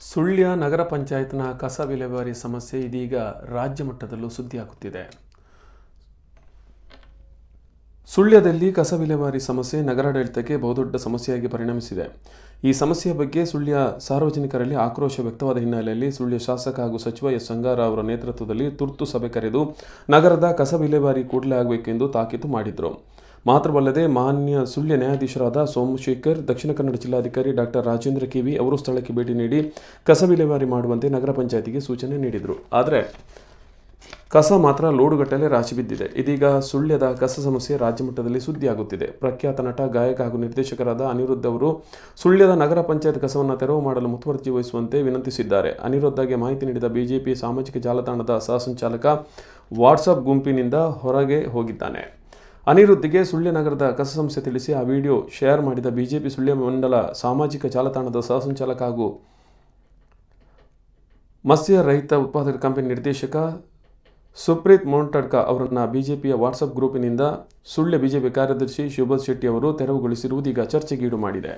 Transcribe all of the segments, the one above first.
ಸುಳ್ಯ ನಗರ ಪಂಚಾಯತ್ನ ಕಸ ವಿಲೇವಾರಿ ಸಮಸ್ಯೆ ಇದೀಗ ರಾಜ್ಯ ಮಟ್ಟದಲ್ಲೂ ಸುದ್ದಿಯಾಗುತ್ತಿದೆ ಸುಳ್ಯದಲ್ಲಿ ಕಸ ವಿಲೇವಾರಿ ಸಮಸ್ಯೆ ನಗರಾಡಳಿತಕ್ಕೆ ಬಹುದೊಡ್ಡ ಸಮಸ್ಯೆಯಾಗಿ ಪರಿಣಮಿಸಿದೆ ಈ ಸಮಸ್ಯೆಯ ಬಗ್ಗೆ ಸುಳ್ಯ ಸಾರ್ವಜನಿಕರಲ್ಲಿ ಆಕ್ರೋಶ ವ್ಯಕ್ತವಾದ ಹಿನ್ನೆಲೆಯಲ್ಲಿ ಸುಳ್ಯ ಶಾಸಕ ಹಾಗೂ ಸಚಿವ ಎಸ್ ಸಂಗಾರ ಅವರ ನೇತೃತ್ವದಲ್ಲಿ ತುರ್ತು ಸಭೆ ಕರೆದು ನಗರದ ಕಸ ವಿಲೇವಾರಿ ಕೂಡಲೇ ಆಗಬೇಕೆಂದು ತಾಕೀತು ಮಾಡಿದರು ಮಾತ್ರವಲ್ಲದೆ ಮಾನ್ಯ ಸುಳ್ಯ ನ್ಯಾಯಾಧೀಶರಾದ ಸೋಮಶೇಖರ್ ದಕ್ಷಿಣ ಕನ್ನಡ ಜಿಲ್ಲಾಧಿಕಾರಿ ಡಾಕ್ಟರ್ ರಾಜೇಂದ್ರ ಕಿವಿ ಅವರು ಸ್ಥಳಕ್ಕೆ ಭೇಟಿ ನೀಡಿ ಕಸ ವಿಲೇವಾರಿ ಮಾಡುವಂತೆ ನಗರ ಪಂಚಾಯತಿಗೆ ಸೂಚನೆ ನೀಡಿದರು ಆದರೆ ಕಸ ಮಾತ್ರ ಲೋಡುಗಟ್ಟಲೆ ರಾಶಿ ಬಿದ್ದಿದೆ ಇದೀಗ ಸುಳ್ಯದ ಕಸ ಸಮಸ್ಯೆ ರಾಜ್ಯ ಮಟ್ಟದಲ್ಲಿ ಸುದ್ದಿಯಾಗುತ್ತಿದೆ ಪ್ರಖ್ಯಾತ ನಟ ಗಾಯಕ ಹಾಗೂ ನಿರ್ದೇಶಕರಾದ ಅನಿರುದ್ಧ್ ಅವರು ಸುಳ್ಯದ ನಗರ ಪಂಚಾಯತ್ ಕಸವನ್ನು ತೆರವು ಮಾಡಲು ಮುತುವರ್ಜಿ ವಹಿಸುವಂತೆ ವಿನಂತಿಸಿದ್ದಾರೆ ಅನಿರುದ್ಧಗೆ ಮಾಹಿತಿ ನೀಡಿದ ಬಿಜೆಪಿ ಸಾಮಾಜಿಕ ಜಾಲತಾಣದ ಸಹ ಸಂಚಾಲಕ ವಾಟ್ಸಪ್ ಗುಂಪಿನಿಂದ ಹೊರಗೆ ಹೋಗಿದ್ದಾನೆ ಅನಿರುದ್ಧಿಗೆ ಸುಳ್ಯ ನಗರದ ಕಸ ಸಮಸ್ಯೆ ತಿಳಿಸಿ ಆ ವಿಡಿಯೋ ಶೇರ್ ಮಾಡಿದ ಬಿಜೆಪಿ ಸುಳ್ಯ ಮಂಡಲ ಸಾಮಾಜಿಕ ಜಾಲತಾಣದ ಸಹ ಸಂಚಾಲಕ ಹಾಗೂ ಮತ್ಸ್ಯ ರಹಿತ ಉತ್ಪಾದಕ ಕಂಪನಿ ನಿರ್ದೇಶಕ ಸುಪ್ರೀತ್ ಮೋಂಟಡ್ಕ ಅವರನ್ನು ಬಿಜೆಪಿಯ ವಾಟ್ಸಪ್ ಗ್ರೂಪಿನಿಂದ ಸುಳ್ಯ ಬಿಜೆಪಿ ಕಾರ್ಯದರ್ಶಿ ಶಿವಭದ್ ಶೆಟ್ಟಿ ಅವರು ತೆರವುಗೊಳಿಸಿರುವುದು ಈಗ ಚರ್ಚೆಗೀಡು ಮಾಡಿದೆ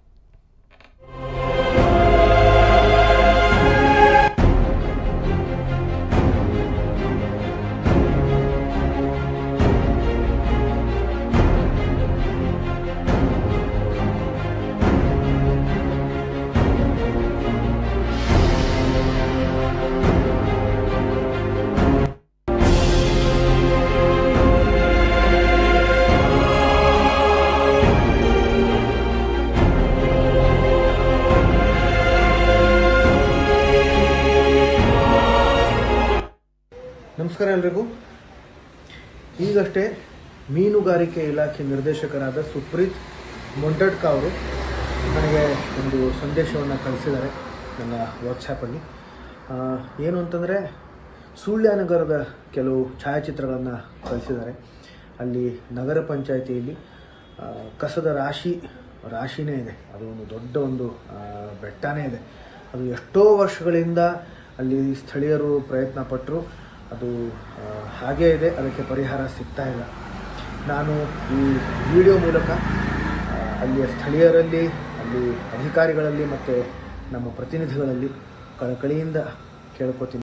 ನಮಸ್ಕಾರ ಎಲ್ರಿಗೂ ಈಗಷ್ಟೇ ಮೀನುಗಾರಿಕೆ ಇಲಾಖೆ ನಿರ್ದೇಶಕರಾದ ಸುಪ್ರೀತ್ ಮೊಂಡಡ್ಕ ಅವರು ನನಗೆ ಒಂದು ಸಂದೇಶವನ್ನು ಕಳಿಸಿದ್ದಾರೆ ನನ್ನ ವಾಟ್ಸ್ಯಾಪಲ್ಲಿ ಆ, ಏನು ಅಂತಂದರೆ ಸುಳ್ಯ ನಗರದ ಕೆಲವು ಛಾಯಾಚಿತ್ರಗಳನ್ನು ಕಳಿಸಿದ್ದಾರೆ ಅಲ್ಲಿ ನಗರ ಪಂಚಾಯಿತಿಯಲ್ಲಿ ಆ, ಕಸದ ರಾಶಿ ರಾಶಿನೇ ಇದೆ ಅದು ಒಂದು ದೊಡ್ಡ ಒಂದು ಆ, ಬೆಟ್ಟನೇ ಇದೆ ಅದು ಎಷ್ಟೋ ವರ್ಷಗಳಿಂದ ಅಲ್ಲಿ ಸ್ಥಳೀಯರು ಪ್ರಯತ್ನ ಪಟ್ಟರು ಅದು ಆ, ಹಾಗೇ ಇದೆ ಅದಕ್ಕೆ ಪರಿಹಾರ ಸಿಗ್ತಾ ಇಲ್ಲ ನಾನು ಈ ವಿಡಿಯೋ ಮೂಲಕ ಆ, ಅಲ್ಲಿಯ ಸ್ಥಳೀಯರಲ್ಲಿ ಅಲ್ಲಿ ಅಧಿಕಾರಿಗಳಲ್ಲಿ ಮತ್ತು ನಮ್ಮ ಪ್ರತಿನಿಧಿಗಳಲ್ಲಿ ಕಳಕಳಿಯಿಂದ ಕೇಳ್ಕೊತೀನಿ